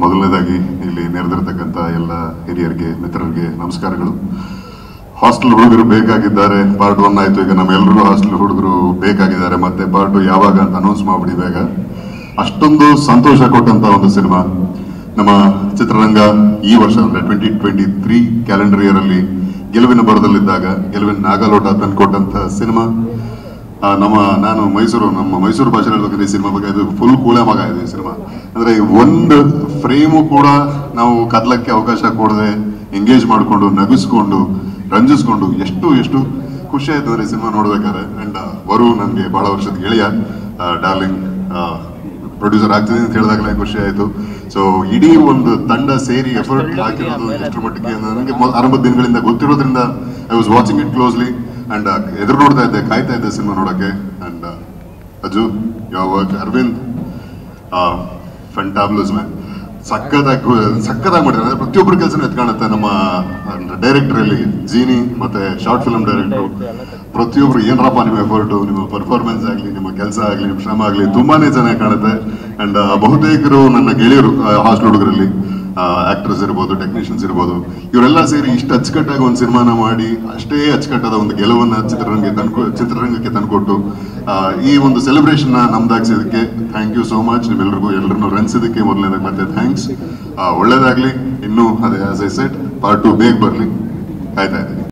ಮೊದಲನೇದಾಗಿ ಇಲ್ಲಿ ನೆರೆದಿರ್ತಕ್ಕಂಥ ಎಲ್ಲ ಹಿರಿಯರಿಗೆ ಮಿತ್ರರಿಗೆ ನಮಸ್ಕಾರಗಳು ಹಾಸ್ಟೆಲ್ ಹುಡುಗರು ಬೇಕಾಗಿದ್ದಾರೆ ಪಾರ್ಟ್ ಒನ್ ಆಯ್ತು ಈಗ ನಮ್ಮೆಲ್ಲರಿಗೂ ಹಾಸ್ಟೆಲ್ ಹುಡುಗರು ಬೇಕಾಗಿದ್ದಾರೆ ಮತ್ತೆ ಪಾರ್ಟ್ ಟು ಯಾವಾಗ ಅಂತ ಅನೌನ್ಸ್ ಮಾಡ್ಬಿಡಿ ಬೇಗ ಅಷ್ಟೊಂದು ಸಂತೋಷ ಕೊಟ್ಟಂತ ಒಂದು ಸಿನಿಮಾ ನಮ್ಮ ಚಿತ್ರರಂಗ ಈ ವರ್ಷ ಅಂದ್ರೆ twenty twenty three calendar year ಅಲ್ಲಿ ಗೆಲುವಿನ ಬರದಲ್ಲಿದ್ದಾಗ ಗೆಲುವಿನ ನಾಗಲೋಟ ತಂದ್ಕೊಟ್ಟಂತ ಸಿನಿಮಾ ಆ, ನಮ್ಮ ನಾನು ಮೈಸೂರು ನಮ್ಮ ಮೈಸೂರು ಭಾಷೆ ಹೇಳ್ಬೇಕಂದ್ರೆ ಈ ಸಿನಿಮಾ ಬಗ್ಗೆ ಇದು ಫುಲ್ ಕೂಳೆ ಮಗ ಇದೆ ಈ ಸಿನಿಮಾ ಅಂದ್ರೆ ಒಂದು ಫ್ರೇಮು ಕೂಡ ನಾವು ಕದ್ಲಕ್ಕೆ ಅವಕಾಶ ಕೊಡದೆ ಎಂಗೇಜ್ ಮಾಡಿಕೊಂಡು ನಗಿಸ್ಕೊಂಡು ರಂಜಿಸ್ಕೊಂಡು ಎಷ್ಟು ಎಷ್ಟು ಖುಷಿ ಆಯ್ತು ಅಂದ್ರೆ ಈ ಸಿನಿಮಾ ನೋಡ್ಬೇಕಾದ್ರೆ ಅಂಡ್ ವರು ನನಗೆ ಬಹಳ ವರ್ಷದ ಗೆಳೆಯ ಡಾರ್ಲಿಂಗ್ ಪ್ರೊಡ್ಯೂಸರ್ ಆಗ್ತಿದೆ ಅಂತ ಹೇಳಿದಾಗಲೇ ಖುಷಿ ಆಯ್ತು ಸೊ ಇಡೀ ಒಂದು ತಂಡ ಸೇರಿ ಎಫರ್ಟ್ ಹಾಕಿರೋದು ಎಷ್ಟರ ಮಟ್ಟಿಗೆ ನನಗೆ ಮೊದ- ಆರಂಭದ ದಿನಗಳಿಂದ ಗೊತ್ತಿರೋದ್ರಿಂದ I was watching it closely and ಎದುರು ನೋಡ್ತಾ ಇದ್ದೆ ಕಾಯ್ತಾ ಇದ್ದೆ ಸಿನಿಮಾ ನೋಡೋಕೆ ಅಂಡ್ ಅಜು ಯಾವ ವರ್ಕ್ ಅರವಿಂದ್ ಫೆಂಟಾಬ್ಲಸ್ ಮ್ಯಾನ್ ಸಕ್ಕದಾಗಿ ಸಕ್ಕದಾಗಿ ಮಾಡಿದ್ದಾರೆ ಅಂದ್ರೆ ಪ್ರತಿಯೊಬ್ಬರ ಕೆಲಸನೂ ಎತ್ಕಾಣುತ್ತೆ ನಮ್ಮ ಡೈರೆಕ್ಟರ್ ಅಲ್ಲಿ ಜೀನಿ ಮತ್ತೆ ಶಾರ್ಟ್ ಫಿಲ್ಮ್ ಡೈರೆಕ್ಟರ್ ಪ್ರತಿಯೊಬ್ರು ಏನರಪ್ಪ ನಿಮ್ಮ ಎಫರ್ಟು ನಿಮ್ಮ ಪರ್ಫಾರ್ಮೆನ್ಸ್ ಆಗಲಿ ನಿಮ್ಮ ಕೆಲಸ ಆಗಲಿ ನಿಮ್ಮ ಶ್ರಮ ಆಗಲಿ ತುಂಬಾನೇ ಚೆನ್ನಾಗಿ ಕಾಣುತ್ತೆ ಅಂಡ್ ಬಹುತೇಕರು ನನ್ನ ಗೆಳೆಯರು ಹಾಸ್ಟೆಲ್ ಹುಡುಗರಲ್ಲಿ ಆಕ್ಟರ್ಸ್ ಇರ್ಬೋದು ಟೆಕ್ನಿಷಿಯನ್ಸ್ ಇರ್ಬೋದು ಇವರೆಲ್ಲ ಸೇರಿ ಇಷ್ಟು ಅಚ್ಚುಕಟ್ಟಾಗಿ ಒಂದು ಸಿನಿಮಾನ ಮಾಡಿ ಅಷ್ಟೇ ಅಚ್ಚುಕಟ್ಟಾದ ಒಂದು ಗೆಲುವನ್ನ ಚಿತ್ರರಂಗಕ್ಕೆ ತಂದ್ಕೊ ಚಿತ್ರರಂಗಕ್ಕೆ ತಂದ್ಕೊಟ್ಟು ಆ, ಈ ಒಂದು ಸೆಲೆಬ್ರೇಷನ್ ನಮ್ದಾಗ್ಸಿದಕ್ಕೆ ಥ್ಯಾಂಕ್ ಯು ಸೋ ಮಚ್ ನಿಮ್ಮೆಲ್ಲರಿಗೂ ಎಲ್ಲರನ್ನು ರಂಜಿಸಿದಕ್ಕೆ ಮೊದಲನೇದಾಗಿ ಮತ್ತೆ ಥ್ಯಾಂಕ್ಸ್ ಒಳ್ಳೇದಾಗ್ಲಿ ಇನ್ನೂ ಅದೇ as I said part two ಬೇಗ ಬರಲಿ ಕಾಯ್ತಾ ಇದ್ದೀನಿ